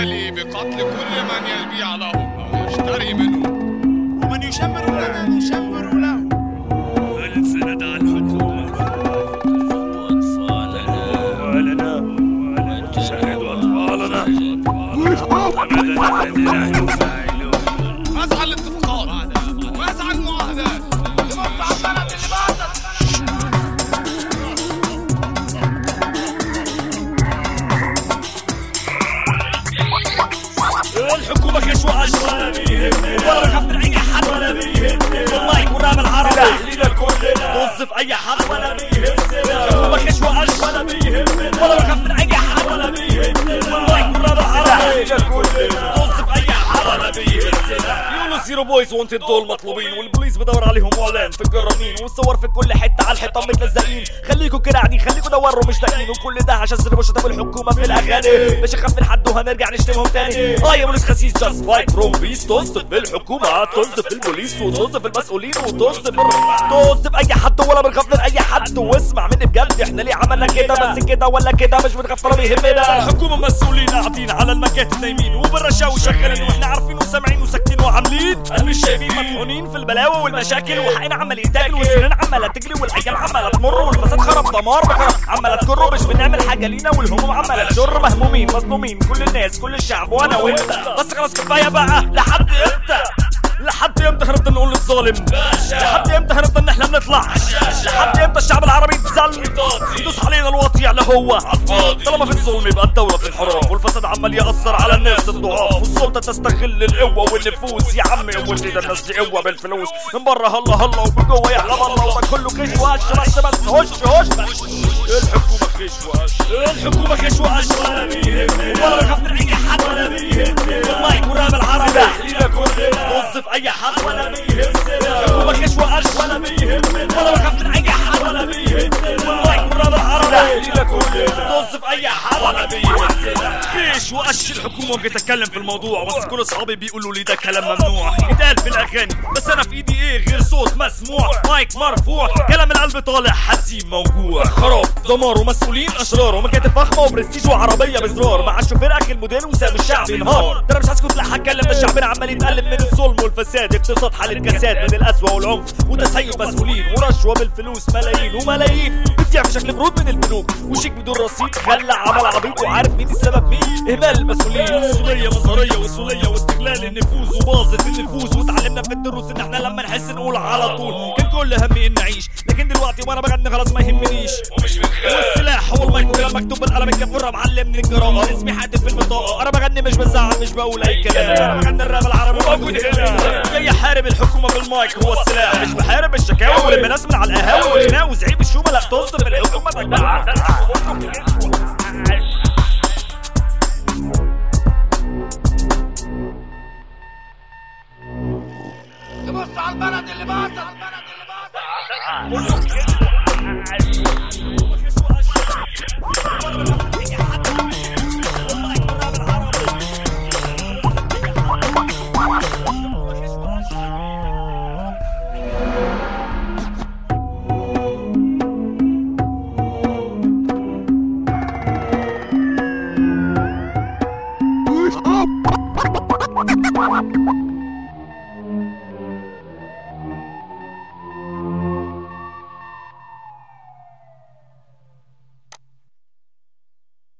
التالي بقتل كل من يبيع لهم أو يشتري منهم ومن يشمر لنا نشمر له هل سندع الحكومة أطفالنا ولنا تشاهد أطفالنا أبدا نحن فاعلون واسعى الاتفاقات واسعى المعاهدات نبص على البلد اللي باطل الحكومة كشف عشر ولا بخاف من أي حد ولا بيهمني والمايك والراب العربي تحليل كلنا طز في أي حد ولا بيهمني الحكومة كشف عشر ولا بيهمني ولا بخاف من أي حد ولا بيهمني والمايك والراب العربي تحليل كلنا طز في أي حد ولا بيهمني يونس زيرو بويز وانتد دول مطلوبين والبوليس بدور عليهم اعلان في الجرانين والصور في كل حته على الحيطان متلزقين خليكوا كده قاعدين خليكوا دوروا مش لاقيين وكل ده عشان زربوا شتموا الحكومه في الاغاني مش هخاف من حد وهنرجع نشتمهم تاني اه يا بوليس خسيس جاست فايت فروم بيس طز في الحكومه طز في البوليس وطز في المسؤولين وطز في الر- طز في اي حد ولا بنخاف من اي حد واسمع مني بجد احنا ليه عملنا كده بس كده ولا كده مش بنخاف ولا بيهمنا الحكومه مسؤولين قاعدين على المكاتب نايمين وبالرشاوي شغالين واحنا عارفين وسامعين وساكتين وعاملين انا مش شايفين مطحونين في البلاوي والمشاكل وحقنا عمال يتاكل والسنين عماله تجري والايام عماله تمر والفساد خرب دمار بخرب عماله تكر مش بنعمل حاجه لينا والهموم عماله تجر مهمومين مظلومين كل الناس كل الشعب وانا وانت بس خلاص كفايه بقى لحد امتى لحد امتى هنفضل نقول للظالم لحد امتى هنفضل نحلم نطلع لحد امتى الشعب العربي يتذل يدوس علينا الواطي على هو طالما في الظلم يبقى الدولة في الحرام والفساد عمال يأثر على الناس الضعاف والسلطة تستغل القوة والنفوذ يا عمي واللي ده الناس دي قوة بالفلوس من بره هلا هلا ومن جوه يعلم الله وده كله كش وقش بس بس هش هش الحكومة كش وقش الحكومة كش وقش ولا بيهمني ولا بخاف من أي حد ولا بيهمني والمايك والراب العربي تحليلنا كلنا طز في أي حد ولا بيهمني الحكومة كش وقش ولا بيهمني ولا بخاف من أي حد ولا بيهمني والمايك والراب العربي تحليلنا كلنا طز في أي حد ولا بيهمني كيش وقش الحكومة وجيت أتكلم في الموضوع بس كل أصحابي بيقولوا لي ده كلام ممنوع يتقال في الأغاني بس أنا في إيدي إيه غير صوت مسموع مايك مرفوع كلام القلب طالع حزين موجوع خراب دمار ومسؤولين أشرار ومكاتب فخمة وبرستيج وعربية بزرار مع الشوفير أخي الموديل وساب الشعب ينهار ده أنا مش هسكت لا هتكلم ده شعبنا عمال يتألم من الظلم والفساد اقتصاد حالة كساد من القسوة والعنف وتسيب مسؤولين ورشوة بالفلوس ملايين وملايين بتدفع في شكل قروض من البنوك وشيك بدون رصيد خلى عمل عبيط وعارف مين السبب مين اهمال المسؤولين مسؤوليه مظهريه وسوليه واستغلال النفوذ وباظت النفوس وتعلمنا في الدروس ان احنا لما نحس نقول على طول كان كل همي ان اعيش لكن دلوقتي وانا بغني خلاص ما يهمنيش ومش والسلاح هو المايك والكلام مكتوب بالقلم الكفره معلمني القراءه اسمي حاتف في البطاقه انا بغني مش بزعق مش بقول اي كلام انا بغني الراب العربي موجود هنا جاي احارب الحكومه بالمايك هو السلاح مش بحارب الشكاوى ولما ناس من على القهاوي والخناق وزعيب الشومه لا تصدر الحكومه تجمع نبص على البلد اللي باطل البلد اللي باطل